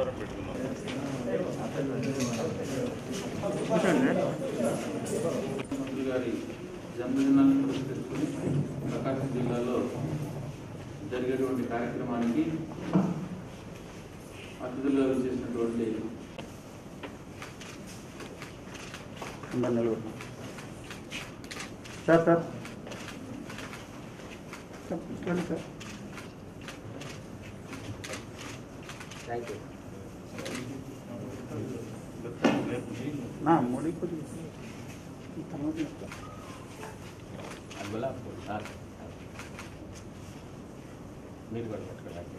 శుక్రవారం పెట్టుకున్నాం ముఖ్యమంత్రి గారి జన్మదినాన్ని పురస్కరించుకుని ప్రకాశం జిల్లాలో జరిగేటువంటి కార్యక్రమానికి అతిథులుగా చేసినటువంటి సార్ సార్ కూర్చోండి సార్ నా మోడీ కొద్దిగా ఈ తర్వాత చెప్తా. మీరు కూడా పట్టుకోవాలి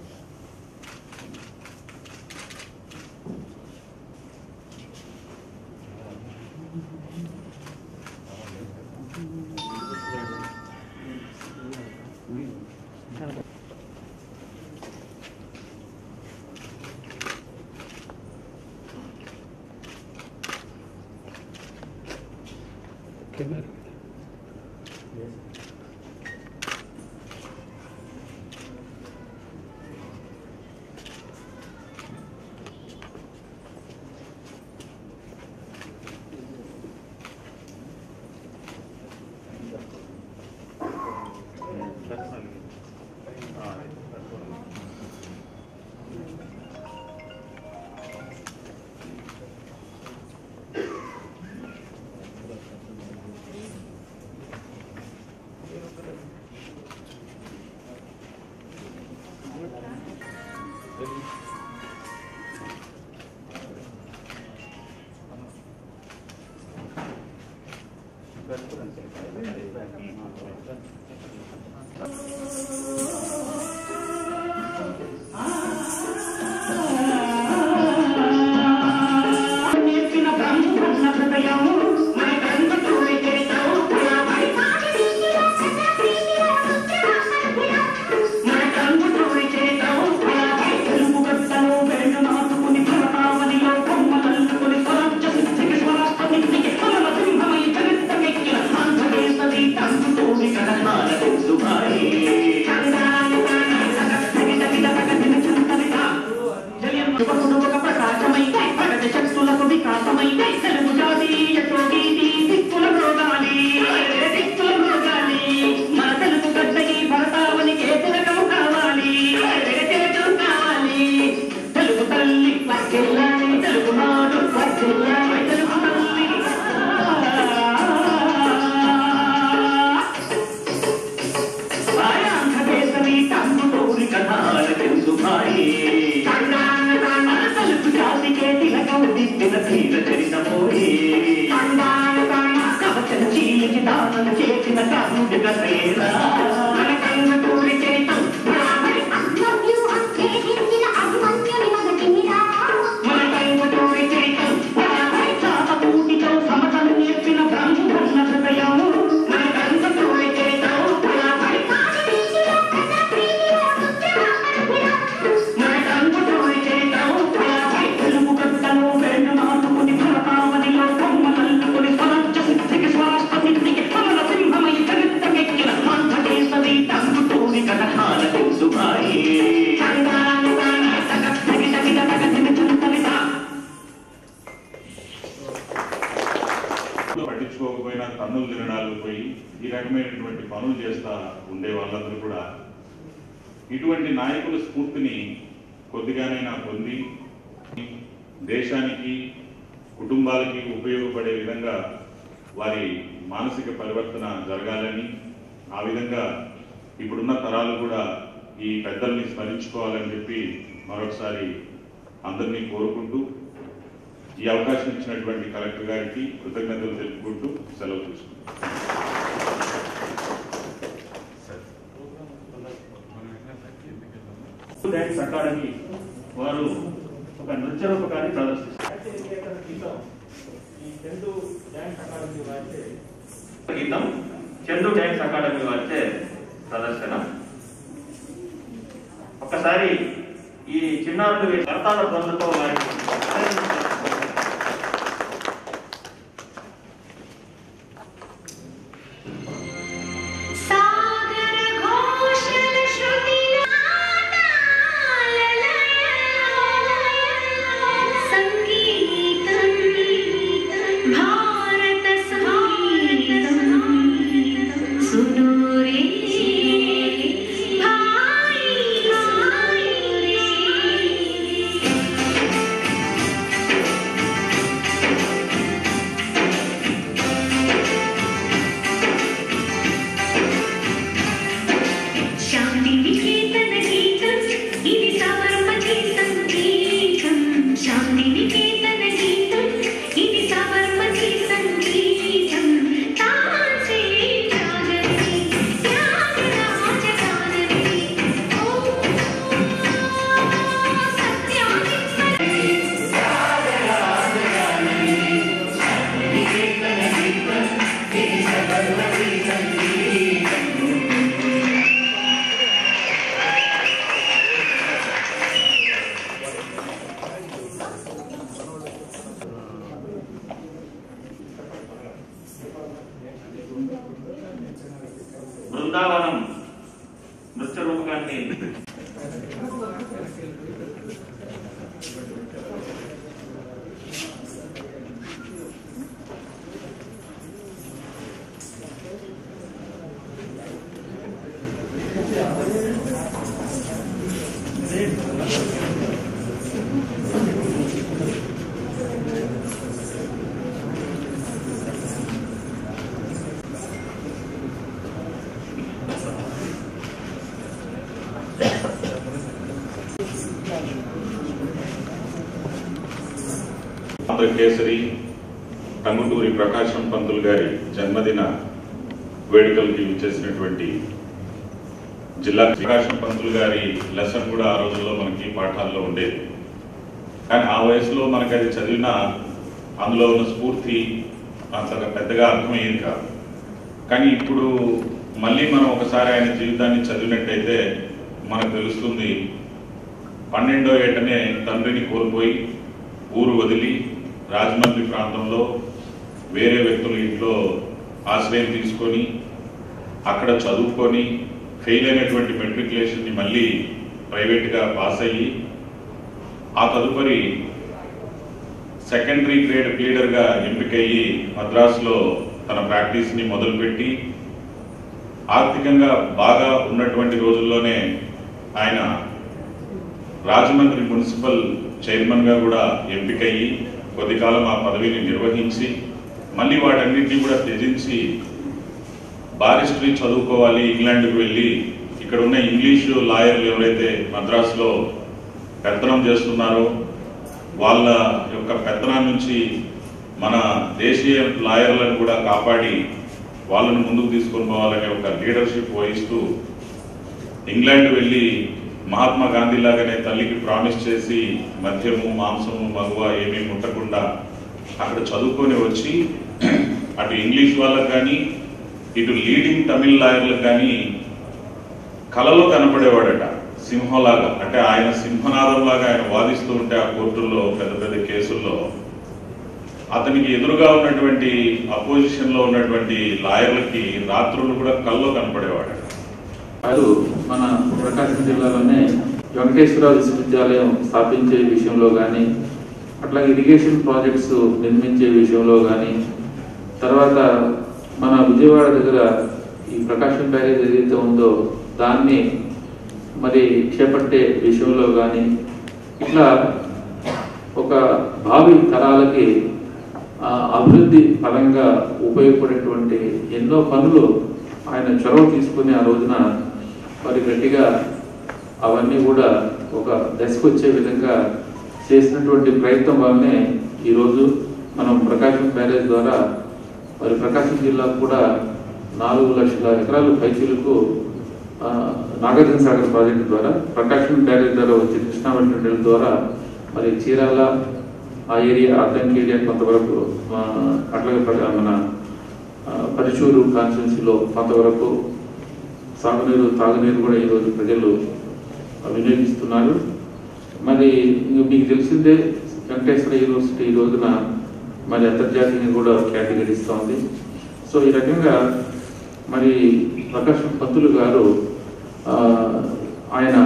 నేర్పిన బ్రహ్మన్న హృదయం మన గ్రంథుడి చరితం మన గ్రంథుడి చరితం తెలుగు గట్టలో వెళ్ళు నాటుకుని భరతావనిలో కొమ్మలల్లుకుని స్వరాజ్య సిద్ధికి స్వరాష్ట్రమికి కమల సింహమై చరిత్రమెక్కిన ఆంధ్రదేశది తండ్రుతోడి కడనాల తెలుసుభాయి యువకుడు ఒక ప్రకాశమై ప్రగతి శక్తులకు వికాసమై తెలుగు జాతీయ చోటీతి దిక్కుల రోగాలి దిక్కుల రోగాలి మన తెలుగు గడ్డ ఈ భరతావనికి తిలకం కావాలి తిలకం కావాలి తెలుగు తల్లి వర్ధిల్లాలి తెలుగు నాడు వర్ధిల్లాలి తెలుగు తల్లి ఆంధ్రదేశని తమ్ముడోరి కథాల తెలుసు భాయి తెలుగు జాతికే తిలకం దిద్దిన తీర చరితపోయి కవచన చీలికి దానం చేసిన కర్ణుడిక ప్రేర మన కన్న తోరి చరితం మన కన్న తోరి చరితం చాతకూటితో సమతలు నేర్పిన బ్రహ్మన్న హృదయం మన కన్న తోరి చరితం మన కన్న తోరి చరితం తెలుగు గడ్డలో వేళ్ళు నాటుకుని భరతావనిలో కొమ్మలల్లుకుని స్వరాజ్య సిద్ధికి స్వరాష్ట్ర సిద్ధికి కమల సింహమై చరిత్రమెక్కిన ఆంధ్రదేశది తండ్రుతోని కథాల తెలుసు భాయి పట్టించుకోకపోయినా తన్నులు తినడాలు పోయి ఈ రకమైనటువంటి పనులు చేస్తా ఉండే వాళ్ళందరూ కూడా ఇటువంటి నాయకుల స్ఫూర్తిని కొద్దిగానైనా పొంది దేశానికి కుటుంబాలకి ఉపయోగపడే విధంగా వారి మానసిక పరివర్తన జరగాలని ఆ విధంగా ఇప్పుడున్న తరాలు కూడా ఈ పెద్దల్ని స్మరించుకోవాలని చెప్పి మరొకసారి అందరినీ కోరుకుంటూ ఈ అవకాశం ఇచ్చినటువంటి కలెక్టర్ గారికి కృతజ్ఞతలు తెలుపుకుంటూ సెలవు తీసుకుంటాం డ్యాన్స్ అకాడమీ వారు ఒక నృత్య రూపకాన్ని ప్రదర్శిస్తారు గీతం చందు డ్యాన్స్ అకాడమీ వారిచే ప్రదర్శన ఒక్కసారి ఈ చిన్నారులు కర్తాల బృందంతో వారికి సాగర ఘోషల శృతిలో తాళలయలో ఆంధ్రకేసరి టంగుటూరి ప్రకాశం పంతులు గారి జన్మదిన వేడుకలకి విచ్చేసినటువంటి జిల్లా ప్రకాశం పంతులు గారి లెసన్ కూడా ఆ రోజుల్లో మనకి పాఠాల్లో ఉండేది కానీ ఆ వయసులో మనకి అది చదివిన అందులో ఉన్న స్ఫూర్తి అంతగా పెద్దగా అర్థమయ్యేది కాదు కానీ ఇప్పుడు మళ్ళీ మనం ఒకసారి ఆయన జీవితాన్ని చదివినట్టయితే మనకు తెలుస్తుంది పన్నెండో ఏటనే తండ్రిని కోల్పోయి ఊరు వదిలి రాజమండ్రి ప్రాంతంలో వేరే వ్యక్తుల ఇంట్లో ఆశ్రయం తీసుకొని అక్కడ చదువుకొని ఫెయిల్ అయినటువంటి మెట్రికులేషన్ని మళ్ళీ ప్రైవేట్గా పాస్ అయ్యి ఆ తదుపరి సెకండరీ గ్రేడ్ ప్లీడర్గా ఎంపికయ్యి మద్రాసులో తన ప్రాక్టీస్ని మొదలుపెట్టి ఆర్థికంగా బాగా ఉన్నటువంటి రోజుల్లోనే ఆయన రాజమండ్రి మున్సిపల్ చైర్మన్గా కూడా ఎంపికయ్యి కొద్ది కాలం ఆ పదవిని నిర్వహించి మళ్ళీ వాటన్నిటిని కూడా త్యజించి బారిస్టరీ చదువుకోవాలి ఇంగ్లాండ్కి వెళ్ళి ఇక్కడ ఉన్న ఇంగ్లీషు లాయర్లు ఎవరైతే మద్రాసులో పెత్తనం చేస్తున్నారో వాళ్ళ యొక్క పెత్తనం నుంచి మన దేశీయ లాయర్లను కూడా కాపాడి వాళ్ళను ముందుకు తీసుకొని పోవాలనే ఒక లీడర్షిప్ వహిస్తూ ఇంగ్లాండ్ వెళ్ళి మహాత్మా గాంధీ లాగానే తల్లికి ప్రామిస్ చేసి మద్యము మాంసము మగువ ఏమీ ముట్టకుండా అక్కడ చదువుకొని వచ్చి అటు ఇంగ్లీష్ వాళ్ళకి కానీ ఇటు లీడింగ్ తమిళ్ లాయర్లకు కానీ కలలో కనపడేవాడట సింహంలాగా అంటే ఆయన సింహనాదంలాగా ఆయన వాదిస్తూ ఉంటే ఆ కోర్టుల్లో పెద్ద పెద్ద కేసుల్లో అతనికి ఎదురుగా ఉన్నటువంటి అపోజిషన్ లో ఉన్నటువంటి లాయర్లకి రాత్రులు కూడా కల్లో కనపడేవాడట వారు మన ప్రకాశం జిల్లాలోనే వెంకటేశ్వర విశ్వవిద్యాలయం స్థాపించే విషయంలో కానీ అట్లాగే ఇరిగేషన్ ప్రాజెక్ట్స్ నిర్మించే విషయంలో కానీ తర్వాత మన విజయవాడ దగ్గర ఈ ప్రకాశం బ్యారేజ్ ఏదైతే ఉందో దాన్ని మరి చేపట్టే విషయంలో కానీ ఇట్లా ఒక భావి తరాలకి ఆ, అభివృద్ధి పరంగా ఉపయోగపడేటువంటి ఎన్నో పనులు ఆయన చొరవ తీసుకుని ఆ రోజున మరి గట్టిగా అవన్నీ కూడా ఒక దశకు వచ్చే విధంగా చేసినటువంటి ప్రయత్నం వల్లనే ఈరోజు మనం ప్రకాశం బ్యారేజ్ ద్వారా మరి ప్రకాశం జిల్లాకు కూడా నాలుగు లక్షల ఎకరాలు పైచీలకు ఆ, నాగార్జున సాగర్ ప్రాజెక్టు ద్వారా ప్రకాశం బ్యారేజ్ ద్వారా వచ్చే కృష్ణావతి నీళ్ళ ద్వారా మరి చీరాల ఆ ఏరియా అద్దంకి ఏరియా కొంతవరకు ఆ, అట్లాగే ప్ర- మన ఆ, పరుచూరు కాన్స్టిట్యున్సీలో కొంతవరకు సాగునీరు తాగునీరు కూడా ఈరోజు ప్రజలు వినియోగిస్తున్నారు మరి ఇంక మీకు తెలిసిందే వెంకటేశ్వర యూనివర్సిటీ ఈ రోజున మరి అంతర్జాతీయంగా కూడా కేటగిరీ ఇస్తూ ఉంది సో ఈ రకంగా మరి ప్రకాశం పంతులు గారు ఆ, ఆయన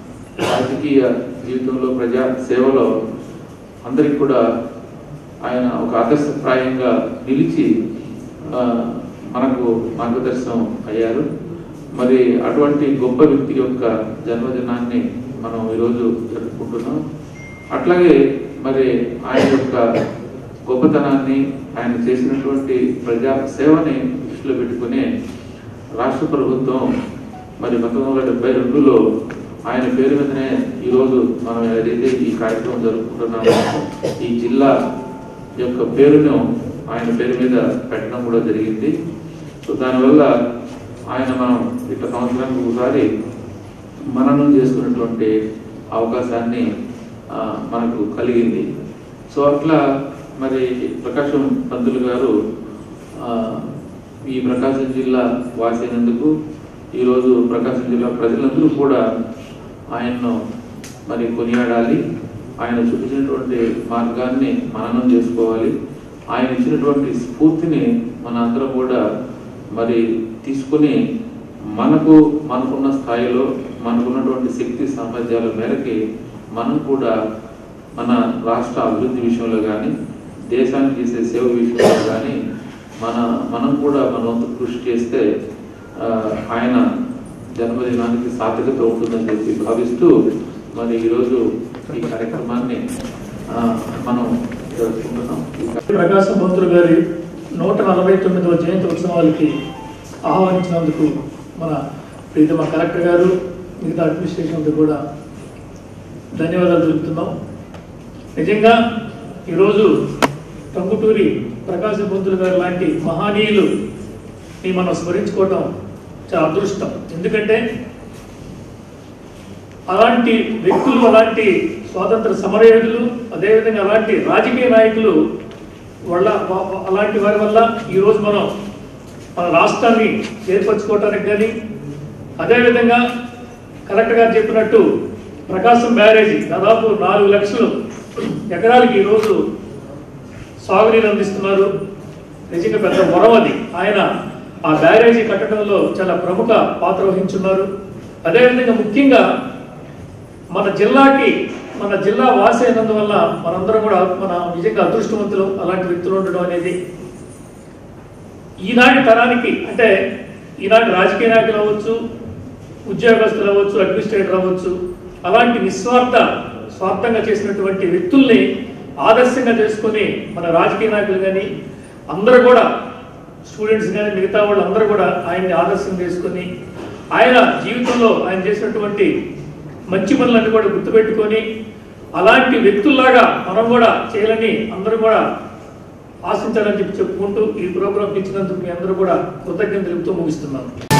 రాజకీయ జీవితంలో ప్రజా సేవలో అందరికి కూడా ఆయన ఒక ఆదర్శప్రాయంగా నిలిచి ఆ, మనకు మార్గదర్శనం అయ్యారు మరి అటువంటి గొప్ప వ్యక్తి యొక్క జన్మదినాన్ని మనం ఈరోజు జరుపుకుంటున్నాం అట్లాగే మరి ఆయన యొక్క గొప్పతనాన్ని ఆయన చేసినటువంటి ప్రజా సేవని దృష్టిలో పెట్టుకుని రాష్ట్ర ప్రభుత్వం మరి పంతొమ్మిది వందల డెబ్బై రెండులో ఆయన పేరు మీదనే ఈరోజు మనం ఏదైతే ఈ కార్యక్రమం జరుపుకుంటున్నామో ఈ జిల్లా యొక్క పేరును ఆయన పేరు మీద పెట్టడం కూడా జరిగింది సో దానివల్ల ఆయన మనం ఇట్లా సంవత్సరానికి ఒకసారి మననం చేసుకున్నటువంటి అవకాశాన్ని ఆ, మనకు కలిగింది సో అట్లా మరి ప్రకాశం పంతులు గారు ఆ, ఈ ప్రకాశం జిల్లా వాసైనందుకు ఈరోజు ప్రకాశం జిల్లా ప్రజలందరూ కూడా ఆయన్ను మరి కొనియాడాలి ఆయన చూపించినటువంటి మార్గాన్ని మననం చేసుకోవాలి ఆయన ఇచ్చినటువంటి స్ఫూర్తిని మన అందరం కూడా మరి తీసుకుని మనకు మనకున్న స్థాయిలో మనకున్నటువంటి శక్తి సామర్థ్యాల మేరకి మనం కూడా మన రాష్ట్ర అభివృద్ధి విషయంలో కానీ దేశానికి చేసే సేవ విషయంలో కానీ మన మనం కూడా మన వంతు కృషి చేస్తే ఆ, ఆయన జన్మదినానికి సార్థకత ఉంటుందని చెప్పి భావిస్తూ మరి ఈరోజు ఈ కార్యక్రమాన్ని ఆ, మనం జరుపుకుంటున్నాం ఈ ప్రకాశం పంతులు గారి నూట నలభై తొమ్మిదవ జయంతి ఉత్సవాలకి ఆహ్వానించినందుకు మన ప్రీతమ కలెక్టర్ గారు మిగతా అడ్మినిస్ట్రేషన్ అంతా కూడా ధన్యవాదాలు తెలుపుతున్నాం నిజంగా ఈరోజు టంగుటూరి ప్రకాశం పంతులు గారు లాంటి మహనీయులు ని మనం స్మరించుకోవటం చాలా అదృష్టం ఎందుకంటే అలాంటి వ్యక్తులు అలాంటి స్వాతంత్ర సమరయోధులు అదేవిధంగా అలాంటి రాజకీయ నాయకులు వాళ్ళ వా- వా- అలాంటి వారి వల్ల ఈరోజు మనం మన రాష్ట్రాన్ని ఏర్పరచుకోవటానికి కానీ అదేవిధంగా కలెక్టర్ గారు చెప్పినట్టు ప్రకాశం బ్యారేజీ దాదాపు నాలుగు లక్షలు ఎకరాలకి ఈరోజు సాగునీరు అందిస్తున్నారు నిజంగా పెద్ద వరం అది ఆయన ఆ బ్యారేజీ కట్టడంలో చాలా ప్రముఖ పాత్ర వహించున్నారు అదేవిధంగా ముఖ్యంగా మన జిల్లాకి మన జిల్లా వాసి అయినందువల్ల మనందరం కూడా మన నిజంగా అదృష్టవంతులు అలాంటి వ్యక్తులు ఉండడం అనేది ఈనాటి తరానికి అంటే ఈనాటి రాజకీయ నాయకులు అవ్వచ్చు ఉద్యోగస్తులు అవ్వచ్చు అడ్మినిస్ట్రేటర్ అవ్వచ్చు అలాంటి నిస్వార్థ స్వార్థంగా చేసినటువంటి వ్యక్తుల్ని ఆదర్శంగా చేసుకొని మన రాజకీయ నాయకులు కానీ అందరూ కూడా స్టూడెంట్స్ కానీ మిగతా వాళ్ళు అందరూ కూడా ఆయన్ని ఆదర్శం చేసుకొని ఆయన జీవితంలో ఆయన చేసినటువంటి మంచి పనులన్నీ కూడా గుర్తుపెట్టుకొని అలాంటి వ్యక్తుల్లాగా మనం కూడా చేయాలని అందరూ కూడా ఆశించాలని చెప్పి చెప్పుకుంటూ ఈ ప్రోగ్రాం ఇచ్చినందుకు మీ అందరూ కూడా కృతజ్ఞతలు తెలుపుతూ ముగిస్తున్నాను